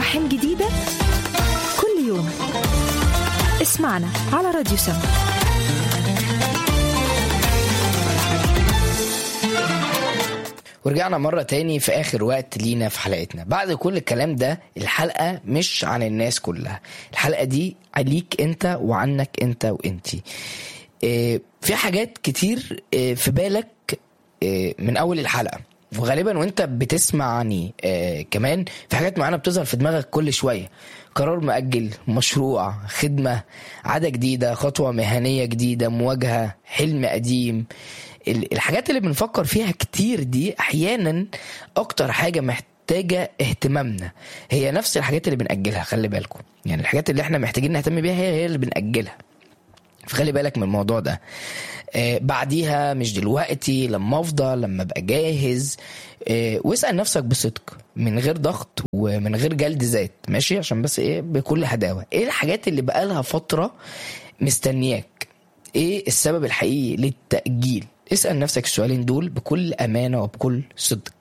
مراحم جديدة كل يوم اسمعنا على راديو سما ورجعنا مرة تاني في آخر وقت لينا في حلقتنا بعد كل الكلام ده الحلقة مش عن الناس كلها الحلقة دي عليك انت وعنك انت وانتي اه في حاجات كتير اه في بالك اه من أول الحلقة وغالبا وانت بتسمعني آه كمان في حاجات معينه بتظهر في دماغك كل شويه قرار مأجل مشروع خدمة عادة جديدة خطوة مهنية جديدة مواجهة حلم قديم ال- الحاجات اللي بنفكر فيها كتير دي أحيانا أكتر حاجة محتاجة اهتمامنا هي نفس الحاجات اللي بنأجلها خلي بالكم يعني الحاجات اللي احنا محتاجين نهتم بيها هي هي اللي بنأجلها فخلي بالك من الموضوع ده آه بعديها مش دلوقتي لما افضى لما ابقى جاهز آه واسال نفسك بصدق من غير ضغط ومن غير جلد ذات ماشي عشان بس ايه بكل هداوه ايه الحاجات اللي بقالها فتره مستنياك ايه السبب الحقيقي للتاجيل اسال نفسك السؤالين دول بكل امانه وبكل صدق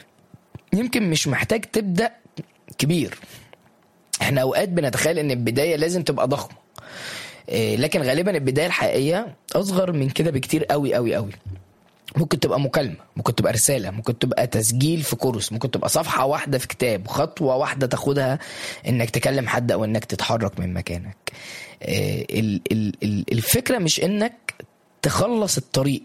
يمكن مش محتاج تبدا كبير احنا اوقات بنتخيل ان البدايه لازم تبقى ضخمه إيه، لكن غالبا البدايه الحقيقيه اصغر من كده بكتير قوي قوي قوي ممكن تبقى مكالمة ممكن تبقى رسالة ممكن تبقى تسجيل في كورس ممكن تبقى صفحة واحدة في كتاب خطوة واحدة تاخدها انك تكلم حد او انك تتحرك من مكانك إيه، ال- ال- ال- الفكرة مش انك تخلص الطريق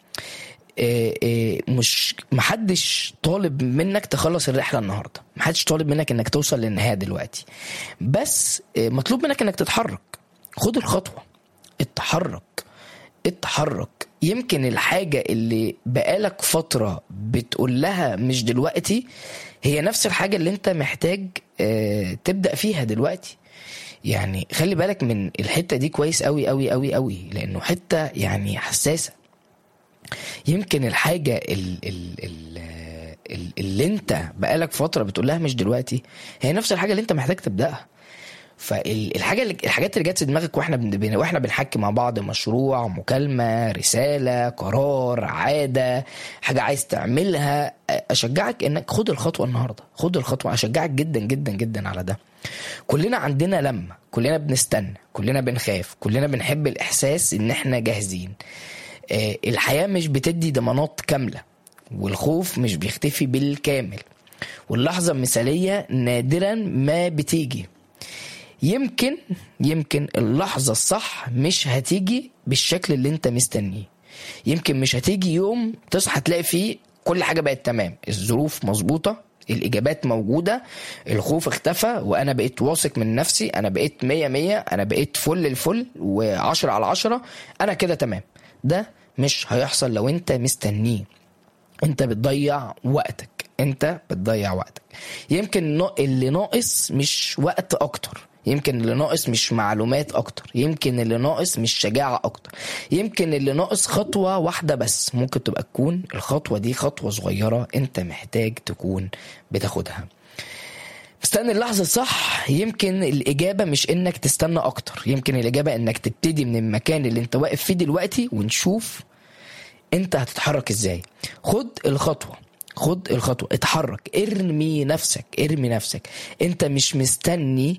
إيه، إيه، مش محدش طالب منك تخلص الرحله النهارده محدش طالب منك انك توصل للنهايه دلوقتي بس إيه، مطلوب منك انك تتحرك خد الخطوه اتحرك اتحرك يمكن الحاجة اللي بقالك فترة بتقول لها مش دلوقتي هي نفس الحاجة اللي انت محتاج اه تبدأ فيها دلوقتي يعني خلي بالك من الحتة دي كويس قوي قوي قوي قوي لأنه حتة يعني حساسة يمكن الحاجة ال ال ال ال- اللي انت بقالك فترة بتقول لها مش دلوقتي هي نفس الحاجة اللي انت محتاج تبدأها فالحاجة اللي الحاجات اللي جت في دماغك واحنا بن- بن- واحنا بنحكي مع بعض مشروع مكالمة رسالة قرار عادة حاجة عايز تعملها اشجعك انك خد الخطوة النهاردة خد الخطوة اشجعك جدا جدا جدا على ده كلنا عندنا لمة كلنا بنستنى كلنا بنخاف كلنا بنحب الاحساس ان احنا جاهزين آه، الحياة مش بتدي ضمانات كاملة والخوف مش بيختفي بالكامل واللحظة المثالية نادرا ما بتيجي يمكن يمكن اللحظة الصح مش هتيجي بالشكل اللي انت مستنيه يمكن مش هتيجي يوم تصحى تلاقي فيه كل حاجة بقت تمام الظروف مظبوطة الإجابات موجودة الخوف اختفى وأنا بقيت واثق من نفسي أنا بقيت مية مية أنا بقيت فل الفل وعشرة على عشرة أنا كده تمام ده مش هيحصل لو أنت مستنيه انت بتضيع وقتك انت بتضيع وقتك يمكن نا- اللي ناقص مش وقت اكتر يمكن اللي ناقص مش معلومات اكتر يمكن اللي ناقص مش شجاعة اكتر يمكن اللي ناقص خطوة واحدة بس ممكن تبقى تكون الخطوة دي خطوة صغيرة انت محتاج تكون بتاخدها استنى اللحظة الصح يمكن الإجابة مش إنك تستنى أكتر يمكن الإجابة إنك تبتدي من المكان اللي أنت واقف فيه دلوقتي ونشوف انت هتتحرك ازاي خد الخطوه خد الخطوه اتحرك ارمي نفسك ارمي نفسك انت مش مستني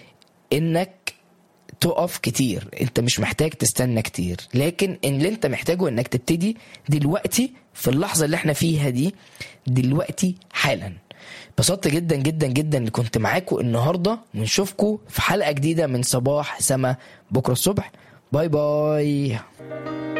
انك تقف كتير انت مش محتاج تستنى كتير لكن ان اللي انت محتاجه انك تبتدي دلوقتي في اللحظه اللي احنا فيها دي دلوقتي حالا بسطت جدا جدا جدا اللي كنت معاكم النهارده ونشوفكم في حلقه جديده من صباح سما بكره الصبح باي باي